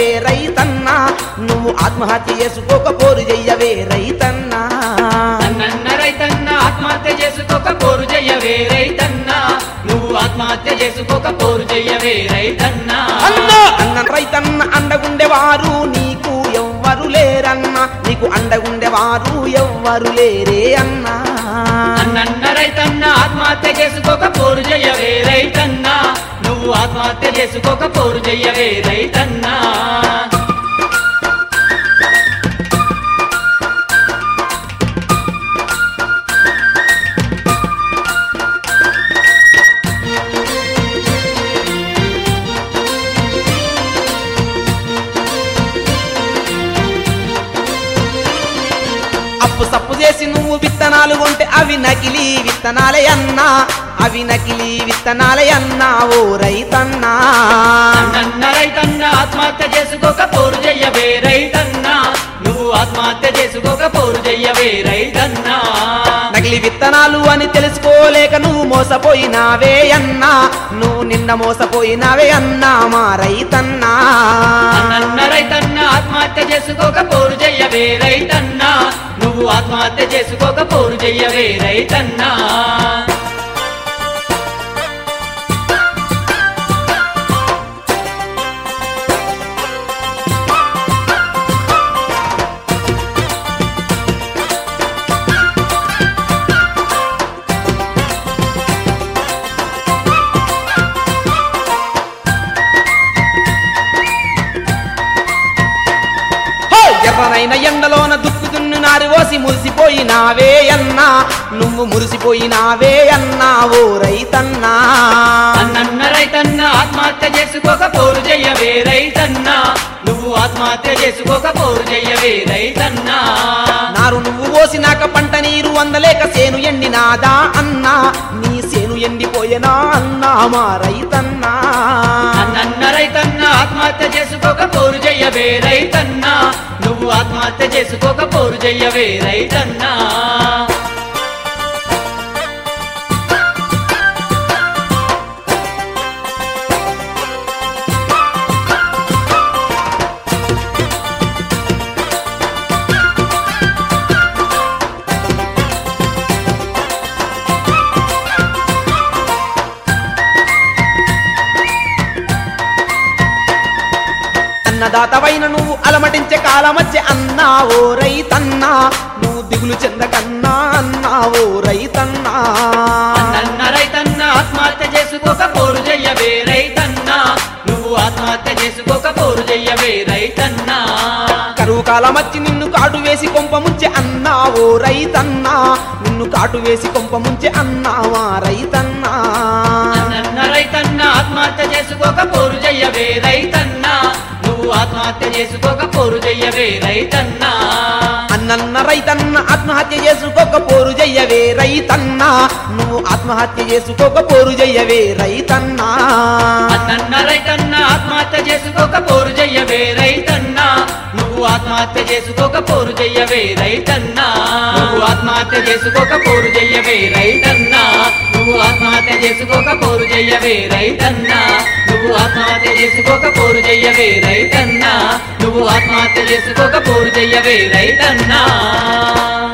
చెయ్యవే రైతన్నా నువ్వు ఆత్మహత్య చేసుకోక పోరు చెయ్యవే రైతన్నా అన్నన్న రైతన్న ఆత్మహత్య చేసుకోక పోరు చెయ్యవే రైతన్న నువ్వు ఆత్మహత్య చేసుకోక పోరు చెయ్యవే రైతన్న అన్న అన్న రైతన్న అండగుండేవారు నీకు ఎవ్వరు లేరన్నా నీకు అండగుండేవారు ఎవ్వరు లేరే అన్నా అన్నన్న రైతన్న ఆత్మహత్య చేసుకోక పోరు చెయ్యవే రైతన్న నువ్వు ఆత్మహత్య చేసుకోక పోరు చెయ్యవే రైతన్నా అప్పు సప్పు చేసి నువ్వు విత్తనాలు కొంటే అవి నకిలీ విత్తనాలే అన్నా అవి నకిలీ విత్తనాలే అన్నా ఓ రైతన్నా అన్నన్న రైతన్న ఆత్మహత్య చేసుకోక పోరు చెయ్యవే రైతన్నా నువ్వు ఆత్మహత్య చేసుకోక పోరు చెయ్యవే రైతన్నా నకిలీ విత్తనాలు అని తెలుసుకోలేక నువ్వు మోసపోయినావే అన్నా నువ్వు నిన్న మోసపోయినావే అన్నా మా రైతన్నా అన్నన్న రైతన్న ఆత్మహత్య చేసుకోక పోరు చెయ్యవే రైతన్నా నువ్వు ఆత్మహత్య చేసుకోక పోరు చెయ్యవే రైతన్నా హో! ఎర్రనైన ఎండలోన దుక్కు దున్ను నారి ఓసి మురిసిపోయినావే అన్నా నువ్వు మురిసిపోయినావే అన్నా ఓ రైతన్నా అన్నన్న రైతన్న ఆత్మహత్య చేసుకోక పోరు చెయ్యవే రైతన్నా నువ్వు ఆత్మహత్య చేసుకోక పోరు చెయ్యవే రైతన్నా నారు నువ్వు పోసినాక పంట నీరు అందలేక సేను ఎండినాదా అన్నా నీ సేను ఎండిపోయేనా అన్నా మా రైతన్నా అన్నన్న రైతన్న ఆత్మహత్య చేసుకోక పోరు చెయ్యవే రైతన్నా నువ్వు ఆత్మహత్య చేసుకోక పోరు చెయ్యవే రైతన్నా అన్నదాతవైన నువ్వు అలమటించే కాలమచ్చే అన్నా ఓ రైతన్నా నువ్వు దిగులు చెందకన్నా అన్నా ఓ రైతన్నా అన్నన్న రైతన్న ఆత్మహత్య చేసుకోక పోరు చెయ్యవే రైతన్నా నువ్వు ఆత్మహత్య చేసుకోక పోరు చెయ్యవే రైతన్నా కరువు కాలమచ్చి నిన్ను కాటు వేసి కొంప ముంచె అన్నా ఓ రైతన్నా నిన్ను కాటు వేసి కొంప ముంచె అన్నావా రైతన్నా అన్నన్న రైతన్న ఆత్మహత్య చేసుకోక పోరు చెయ్యవే రైతన్నా నువ్వు ఆత్మహత్య చేసుకోక పోరు చెయ్యవే రైతన్నా అన్నన్న రైతన్న ఆత్మహత్య చేసుకోక పోరు చెయ్యవే రైతన్నా నువ్వు ఆత్మహత్య చేసుకోక పోరు చెయ్యవే రైతన్నా అన్నన్న రైతన్న ఆత్మహత్య చేసుకోక పోరు చెయ్యవే రైతన్నా నువ్వు ఆత్మహత్య చేసుకోక పోరు చెయ్యవే రైతన్నా నువ్వు ఆత్మహత్య చేసుకోక పోరు చెయ్యవే రైతన్నా నువ్వు ఆత్మహత్య చేసుకోక పోరు చెయ్యవే రైతన్నా నువ్వు ఆత్మహత్య చేసుకోక పోరు చెయ్యవే రైతన్నా నువ్వు ఆత్మహత్య చేసుకోక పోరు చెయ్యవే రైతన్నా